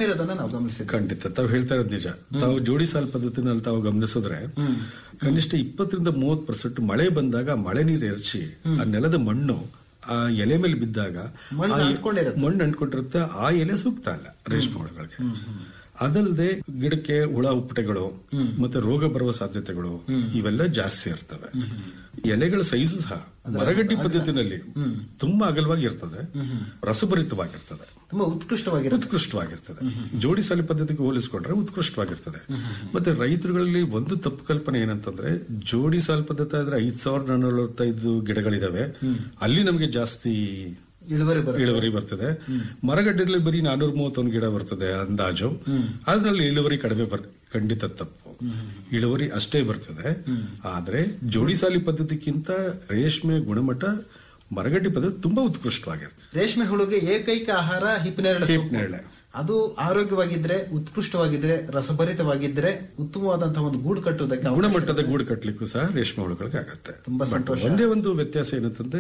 ಇರೋದನ್ನ ನಾವು ಗಮನಿಸಿದ್ವಿ ಖಂಡಿತ ತಾವು ಹೇಳ್ತಾ ಇರೋದು ನಿಜ ತಾವು ಜೋಡಿ ಸಾಲ್ ಪದ್ಧತಿನಲ್ಲಿ ತಾವು ಗಮನಿಸಿದ್ರೆ ಕನಿಷ್ಠ ಇಪ್ಪತ್ತರಿಂದ ಮೂವತ್ ಪರ್ಸೆಂಟ್ ಮಳೆ ಬಂದಾಗ ಮಳೆ ನೀರು ಎರಚಿ ಆ ನೆಲದ ಮಣ್ಣು ಆ ಎಲೆ ಮೇಲೆ ಬಿದ್ದಾಗ ಮಣ್ಣು ಆ ಎ- ಅಂಟ್ಕೊಂಡಿರುತ್ತೆ. ಮಣ್ಣು ಅಂಟ್ಕೊಂಡಿರುತ್ತೆ ಆ ಎಲೆ ಸೂಕ್ತ ಅಲ್ಲ ರೇಷ್ಮೆ ಹುಳುಗಳಿಗೆ ಅದಲ್ಲದೆ ಗಿಡಕ್ಕೆ ಹುಳ ಉಪ್ಪಟೆಗಳು ಮತ್ತೆ ರೋಗ ಬರುವ ಸಾಧ್ಯತೆಗಳು ಇವೆಲ್ಲ ಜಾಸ್ತಿ ಇರ್ತವೆ ಎಲೆಗಳ ಸೈಜು ಸಹ ಮರಗಡ್ಡಿ ಪದ್ಧತಿನಲ್ಲಿ ತುಂಬಾ ಅಗಲವಾಗಿ ಇರ್ತದೆ ರಸಭರಿತವಾಗಿರ್ತದೆ ತುಂಬಾ ಉತ್ಕೃಷ್ಟವಾಗಿರುತ್ತೆ ಉತ್ಕೃಷ್ಟವಾಗಿರ್ತದೆ ಜೋಡಿ ಸಾಲಿ ಪದ್ಧತಿಗೆ ಹೋಲಿಸ್ಕೊಂಡ್ರೆ ಉತ್ಕೃಷ್ಟವಾಗಿರ್ತದೆ ಮತ್ತೆ ರೈತರುಗಳಲ್ಲಿ ಒಂದು ತಪ್ಪು ಕಲ್ಪನೆ ಏನಂತಂದ್ರೆ ಜೋಡಿ ಸಾಲ್ ಪದ್ಧತಿ ಆದ್ರೆ ಐದ್ ಸಾವಿರದ ನಾನ್ನೂರೈದು ಗಿಡಗಳಿದಾವೆ ಅಲ್ಲಿ ನಮಗೆ ಜಾಸ್ತಿ ಇಳುವರಿ ಬರುತ್ತೆ ಇಳುವರಿ ಬರ್ತದೆ ಮರಗಡ್ಡೆಯಲ್ಲಿ ಬರೀ ನಾನೂರ ಮೂವತ್ತೊಂದು ಗಿಡ ಬರ್ತದೆ ಅಂದಾಜು ಅದ್ರಲ್ಲಿ ಇಳುವರಿ ಕಡಿಮೆ ಬರ್ತದೆ ಖಂಡಿತ ತಪ್ಪು ಇಳುವರಿ ಅಷ್ಟೇ ಬರ್ತದೆ ಆದ್ರೆ ಜೋಡಿ ಸಾಲಿ ಪದ್ಧತಿಗಿಂತ ರೇಷ್ಮೆ ಗುಣಮಟ್ಟ ಮರಗಡ್ಡಿ ಪದ್ಧತಿ ತುಂಬಾ ಉತ್ಕೃಷ್ಟವಾಗಿರ್ತದೆ ರೇಷ್ಮೆ ಹುಳುಗೆ ಏಕೈಕ ಆಹಾರ ಹಿಪ್ಪಿನೇರಳೆ ಸೊಪ್ಪು. ಹಿಪ್ಪಿನೇರಳೆ. ಅದು ಆರೋಗ್ಯವಾಗಿದ್ರೆ ಉತ್ಕೃಷ್ಟವಾಗಿದ್ರೆ ರಸಭರಿತವಾಗಿದ್ರೆ ಉತ್ತಮವಾದಂತಹ ಒಂದು ಗೂಡು ಕಟ್ಟುವುದಕ್ಕೆ ಅವಕಾಶ ಗುಣಮಟ್ಟದ ಗೂಡು ಕಟ್ಟಲಿಕ್ಕೂ ಸಹ ರೇಷ್ಮೆ ಹುಳುಗಳಿಗೆ ಆಗತ್ತೆ ತುಂಬಾ But ಸಂತೋಷ. ಒಂದೇ ಒಂದು ವ್ಯತ್ಯಾಸ ಏನಂತಂದ್ರೆ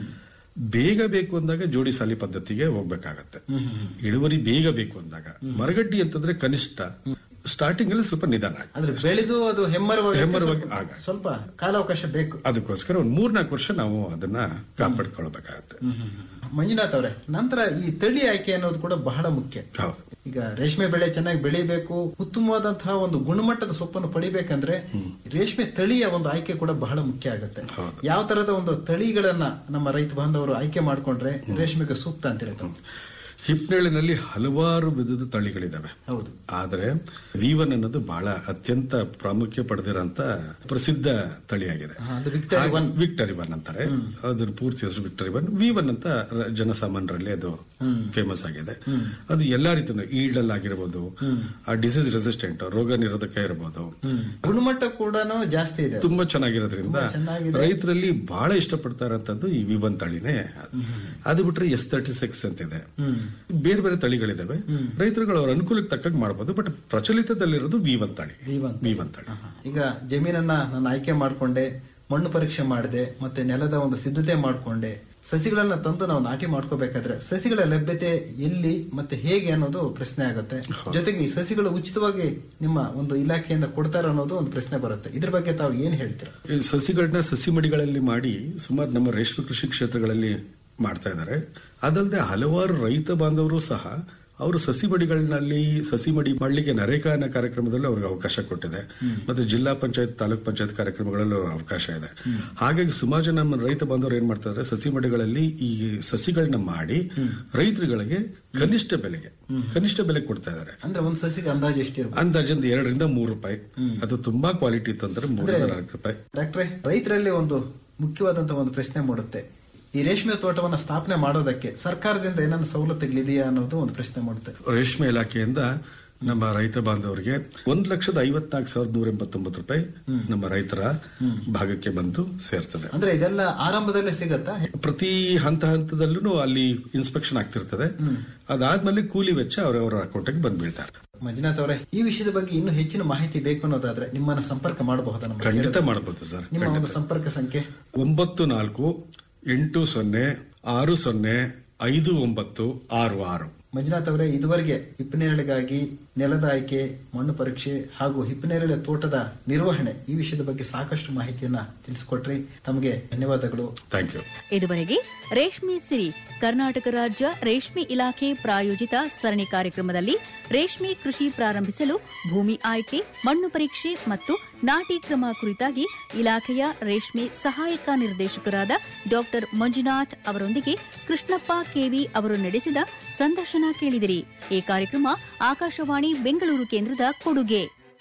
ಬೇಗ ಬೇಕು ಅಂದಾಗ ಜೋಡಿ ಸಾಲಿ ಪದ್ಧತಿಗೆ ಹೋಗ್ಬೇಕಾಗತ್ತೆ ಇಳುವರಿ ಬೇಗ ಬೇಕು ಅಂದಾಗ ಮರಗಡ್ಡಿ ಅಂತಂದ್ರೆ ಕನಿಷ್ಠ ಸ್ಟಾರ್ಟಿಂಗ್ ಅಲ್ಲಿ ಸ್ವಲ್ಪ ನಿಧಾನ ಆಗುತ್ತೆ. ಅಂದ್ರೆ ಬೆಳೆದು ಅದು ಹೆಮ್ಮರವಾಗಿ ಹೆಮ್ಮರವಾಗಿ ಸ್ವಲ್ಪ- ಆಗ. ಸ್ವಲ್ಪ ಕಾಲಾವಕಾಶ ಬೇಕು ಅದಕ್ಕೋಸ್ಕರ ಒಂದ್ ಮೂರ್ನಾಲ್ಕು ವರ್ಷ ನಾವು ಅದನ್ನ ಕಾಪಾಡ್ಕೊಳ್ಬೇಕಾಗತ್ತೆ ಮಂಜುನಾಥ್ ಅವರೇ ನಂತರ ಈ ತಳಿ ಆಯ್ಕೆ ಅನ್ನೋದು ಕೂಡ ಬಹಳ ಮುಖ್ಯ ಹೌದು ಈಗ ರೇಷ್ಮೆ ಬೆಳೆ ಚೆನ್ನಾಗಿ ಬೆಳಿಬೇಕು ಉತ್ತಮವಾದಂತಹ ಒಂದು ಗುಣಮಟ್ಟದ ಸೊಪ್ಪನ್ನು ಪಡಿಬೇಕಂದ್ರೆ ರೇಷ್ಮೆ ತಳಿಯ ಒಂದು ಆಯ್ಕೆ ಕೂಡ ಬಹಳ ಮುಖ್ಯ ಆಗುತ್ತೆ ಹೌದು. ಯಾವ ತರದ ಒಂದು ತಳಿಗಳನ್ನ ನಮ್ಮ ರೈತ ಬಾಂಧವರು ಆಯ್ಕೆ ಮಾಡ್ಕೊಂಡ್ರೆ ರೇಷ್ಮೆಗೆ ಸೂಕ್ತ ಅಂತ ಹೇಳ್ತಾರೆ ಹಿಪ್ನೇಳಿನಲ್ಲಿ ಹಲವಾರು ವಿಧದ ತಳಿಗಳಿದಾವೆ ಹೌದು ಆದ್ರೆ ವೀವನ್ ಅನ್ನೋದು ಬಹಳ ಅತ್ಯಂತ ಪ್ರಾಮುಖ್ಯ ಪಡೆದಿರೋಂತ ಪ್ರಸಿದ್ಧ ತಳಿಯಾಗಿದೆ ಹಾ, ಅದು ವಿಕ್ಟರಿ ಒನ್ ವಿಕ್ಟರಿ ಒನ್ ಅಂತಾರೆ ಅದ್ರ ಪೂರ್ತಿ ಹೆಸರು ವಿಕ್ಟರಿ ಒನ್ ವಿ ಒನ್ ಅಂತ ರ- ಜನಸಾಮಾನ್ಯರಲ್ಲಿ ಅದು ಫೇಮಸ್ ಆಗಿದೆ ಅದು ಎಲ್ಲಾ ರೀತಿಯ ಈಲ್ಡ್ ಆಗಿರ್ಬೋದು ಆ ಡಿಸೀಸ್ ರೆಸಿಸ್ಟೆಂಟ್ ರೋಗ ನಿರೋಧಕ ಇರಬಹುದು ಗುಣಮಟ್ಟ ಕೂಡ ಜಾಸ್ತಿ ಇದೆ ತುಂಬಾ ಚೆನ್ನಾಗಿರೋದ್ರಿಂದ ತುಂಬಾ ಚೆನ್ನಾಗಿದೆ. ರೈತರಲ್ಲಿ ಬಹಳ ಇಷ್ಟಪಡ್ತಾ ಇರೋಂಥದ್ದು ಈ ವಿ ಒನ್ ತಳಿನೇ ಅದು. ಅದು ಬಿಟ್ರೆ ಎಸ್ ತರ್ಟಿ ಸಿಕ್ಸ್ ಅಂತಿದೆ ಬೇರೆ ಬೇರೆ ತಳಿಗಳಿದಾವೆ ರೈತರುಗಳು ಅವ್ರ ಅನುಕೂಲಕ್ಕೆ ತಕ್ಕಂಗೆ ಮಾಡಬಹುದು ಬಟ್ ಪ್ರಚಲಿತದಲ್ಲಿರೋದು ವಿ ಒನ್ ತಳಿ ವಿ ಒನ್ ವಿ ಒನ್ ತಳಿ ಈಗ ಜಮೀನನ್ನ ನಾನು ಆಯ್ಕೆ ಮಾಡ್ಕೊಂಡೆ ಮಣ್ಣು ಪರೀಕ್ಷೆ ಮಾಡಿದೆ ಮತ್ತೆ ನೆಲದ ಒಂದು ಸಿದ್ಧತೆ ಮಾಡ್ಕೊಂಡೆ ಸಸಿಗಳನ್ನ ತಂದು ನಾವು ನಾಟಿ ಮಾಡ್ಕೋಬೇಕಾದ್ರೆ ಸಸಿಗಳ ಲಭ್ಯತೆ ಎಲ್ಲಿ ಮತ್ತೆ ಹೇಗೆ ಅನ್ನೋದು ಪ್ರಶ್ನೆ ಆಗುತ್ತೆ ಜೊತೆಗೆ ಈ ಸಸಿಗಳು ಉಚಿತವಾಗಿ ನಿಮ್ಮ ಒಂದು ಇಲಾಖೆಯಿಂದ ಕೊಡ್ತಾರ ಅನ್ನೋದು ಒಂದು ಪ್ರಶ್ನೆ ಬರುತ್ತೆ ಇದ್ರ ಬಗ್ಗೆ ತಾವು ಏನ್ ಹೇಳ್ತೀರಾ ಈ ಸಸಿಗಳನ್ನ ಸಸಿ ಮಡಿಗಳಲ್ಲಿ ಮಾಡಿ ಸುಮಾರು ನಮ್ಮ ರೇಷ್ಮೆ ಕೃಷಿ ಕ್ಷೇತ್ರಗಳಲ್ಲಿ ಮಾಡ್ತಾ ಇದ್ದಾರೆ ಅದಲ್ಲದೆ ಹಲವಾರು ರೈತ ಬಾಂಧವರು ಸಹ ಅವರು ಸಸಿ ಮಡಿಗಳಲ್ಲಿ ಸಸಿ ಮಡಿ ಮಾಡಲಿಕ್ಕೆ ನರೇಗಾ ಅನ್ನೋ ಕಾರ್ಯಕ್ರಮದಲ್ಲಿ ಅವ್ರಿಗೆ ಅವಕಾಶ ಕೊಟ್ಟಿದೆ ಮತ್ತೆ ಜಿಲ್ಲಾ ಪಂಚಾಯತ್ ತಾಲೂಕ್ ಪಂಚಾಯತ್ ಕಾರ್ಯಕ್ರಮಗಳಲ್ಲೂ ಅವಕಾಶ ಇದೆ ಹಾಗಾಗಿ ಸುಮಾರು ಜನ ನಮ್ಮ ರೈತ ಬಾಂಧವರು ಏನ್ ಮಾಡ್ತಾ ಇದ್ದಾರೆ ಸಸಿ ಮಡಿಗಳಲ್ಲಿ ಈ ಸಸಿಗಳನ್ನ ಮಾಡಿ ರೈತರುಗಳಿಗೆ ಕನಿಷ್ಠ ಬೆಲೆಗೆ ಕನಿಷ್ಠ ಬೆಲೆ ಕೊಡ್ತಾ ಇದ್ದಾರೆ ಅಂದ್ರೆ ಒಂದ್ ಸಸಿಗೆ ಅಂದಾಜು ಎಷ್ಟಿರ್ಬೋದು ಅಂದಾಜೊಂದು ಎರಡರಿಂದ ಮೂರು ರೂಪಾಯಿ ಅದು ತುಂಬಾ ಕ್ವಾಲಿಟಿ ಇತ್ತು ಅಂದ್ರೆ ಮೂರರಿಂದ ನಾಲ್ಕು ರೂಪಾಯಿ ಡಾಕ್ಟ್ರೆ ರೈತರಲ್ಲಿ ಒಂದು ಮುಖ್ಯವಾದಂತಹ ಒಂದು ಪ್ರಶ್ನೆ ಮೂಡುತ್ತೆ ಈ ರೇಷ್ಮೆ ತೋಟವನ್ನ ಸ್ಥಾಪನೆ ಮಾಡೋದಕ್ಕೆ ಸರ್ಕಾರದಿಂದ ಏನಾದ್ರು ಸವಲತ್ತುಗಳಿದೆಯಾ ಅನ್ನೋದು ಒಂದು ಪ್ರಶ್ನೆ ಮೂಡುತ್ತೆ ರೇಷ್ಮೆ ಇಲಾಖೆಯಿಂದ ನಮ್ಮ ರೈತ ಬಾಂಧವರಿಗೆ ಒಂದ್ ಲಕ್ಷದ ಐವತ್ನಾಲ್ಕು ಸಾವಿರದ ನೂರ ಎಂಬತ್ತೊಂಬತ್ತು ರೂಪಾಯಿ ನಮ್ಮ ರೈತರ ಭಾಗಕ್ಕೆ ಬಂದು ಸೇರ್ತದೆ ಅಂದ್ರೆ ಇದೆಲ್ಲ ಆರಂಭದಲ್ಲೇ ಸಿಗತ್ತಾ ಪ್ರತಿ ಹಂತ ಹಂತದಲ್ಲೂ ಅಲ್ಲಿ ಇನ್ಸ್ಪೆಕ್ಷನ್ ಆಗ್ತಿರ್ತದೆ ಅದಾದ್ಮೇಲೆ ಕೂಲಿ ವೆಚ್ಚ ಅವರವರ ಅಕೌಂಟ್ಗೆ ಬಂದ್ ಬೀಳ್ತಾರೆ ಮಂಜುನಾಥ್ ಅವರೇ ಈ ವಿಷಯದ ಬಗ್ಗೆ ಇನ್ನೂ ಹೆಚ್ಚಿನ ಮಾಹಿತಿ ಬೇಕು ಅನ್ನೋದಾದ್ರೆ ನಿಮ್ಮನ್ನ ಸಂಪರ್ಕ ಮಾಡಬಹುದಾ ನಮ್ಮ ಖಂಡಿತ ಕೇಳುಗರು? ಮಾಡಬಹುದು ಸರ್ ನಿಮ್ಮ ಒಂದು ಸಂಪರ್ಕ ಸಂಖ್ಯೆ ಒಂಬತ್ತು ನಾಲ್ಕು ಎಂಟು ಸೊನ್ನೆ ಆರು ಸೊನ್ನೆ ಐದು ಒಂಬತ್ತು ಆರು ಆರು ಮಂಜುನಾಥ್ ಅವರೇ ಇದುವರೆಗೆ ಹಿಪ್ಪನೇರಳೆಗಾಗಿ ನೆಲದ ಆಯ್ಕೆ ಮಣ್ಣು ಪರೀಕ್ಷೆ ಹಾಗೂ ಹಿಪ್ಪನೇರಳೆ ತೋಟದ ನಿರ್ವಹಣೆ ಈ ವಿಷಯದ ಬಗ್ಗೆ ಸಾಕಷ್ಟು ಮಾಹಿತಿಯನ್ನ ತಿಳಿಸಿಕೊಟ್ರಿ ತಮಗೆ ಧನ್ಯವಾದಗಳು ಥ್ಯಾಂಕ್ ಯು ಇದುವರೆಗೆ ರೇಷ್ಮೆ ಸಿರಿ ಕರ್ನಾಟಕ ರಾಜ್ಯ ರೇಷ್ಮೆ ಇಲಾಖೆ ಪ್ರಾಯೋಜಿತ ಸರಣಿ ಕಾರ್ಯಕ್ರಮದಲ್ಲಿ ರೇಷ್ಮೆ ಕೃಷಿ ಪ್ರಾರಂಭಿಸಲು ಭೂಮಿ ಆಯ್ಕೆ ಮಣ್ಣು ಪರೀಕ್ಷೆ ಮತ್ತು ನಾಟಿ ಕ್ರಮ ಕುರಿತಾಗಿ ಇಲಾಖೆಯ ರೇಷ್ಮೆ ಸಹಾಯಕ ನಿರ್ದೇಶಕರಾದ ಡಾಕ್ಟರ್ ಮಂಜುನಾಥ್ ಅವರೊಂದಿಗೆ ಕೃಷ್ಣಪ್ಪ ಕೆವಿ ಅವರು ನಡೆಸಿದ ಸಂದರ್ಶನ ಕೇಳಿದಿರಿ ಈ ಕಾರ್ಯಕ್ರಮ ಆಕಾಶವಾಣಿ ಬೆಂಗಳೂರು ಕೇಂದ್ರದ ಕೊಡುಗೆ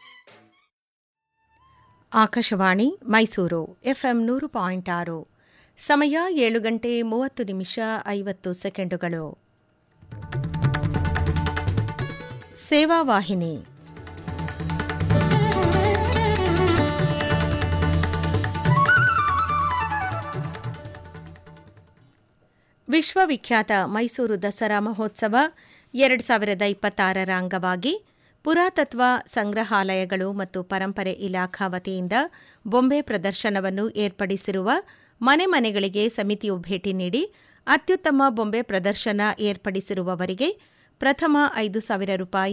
ಆಕಾಶವಾಣಿ ಮೈಸೂರು ಎಫ್ಎಂ ನೂರು ಪಾಯಿಂಟ್ ಆರು ಸಮಯ ಏಳು ಗಂಟೆ ಮೂವತ್ತು ನಿಮಿಷ ಐವತ್ತು ಸೆಕೆಂಡುಗಳು ಸೇವಾ ವಾಹಿನಿ ವಿಶ್ವವಿಖ್ಯಾತ ಮೈಸೂರು ದಸರಾ ಮಹೋತ್ಸವ ಎರಡು ಸಾವಿರದ ಇಪ್ಪತ್ತಾರರ ಅಂಗವಾಗಿ ಪುರಾತತ್ವ ಸಂಗ್ರಹಾಲಯಗಳು ಮತ್ತು ಪರಂಪರೆ ಇಲಾಖಾ ವತಿಯಿಂದ ಬೊಂಬೆ ಪ್ರದರ್ಶನವನ್ನು ಏರ್ಪಡಿಸಿರುವ ಮನೆ ಮನೆಗಳಿಗೆ ಸಮಿತಿಯು ಭೇಟಿ ನೀಡಿ ಅತ್ಯುತ್ತಮ ಬೊಂಬೆ ಪ್ರದರ್ಶನ ಏರ್ಪಡಿಸಿರುವವರಿಗೆ ಪ್ರಥಮ ಐದು ಸಾವಿರ ರೂಪಾಯಿ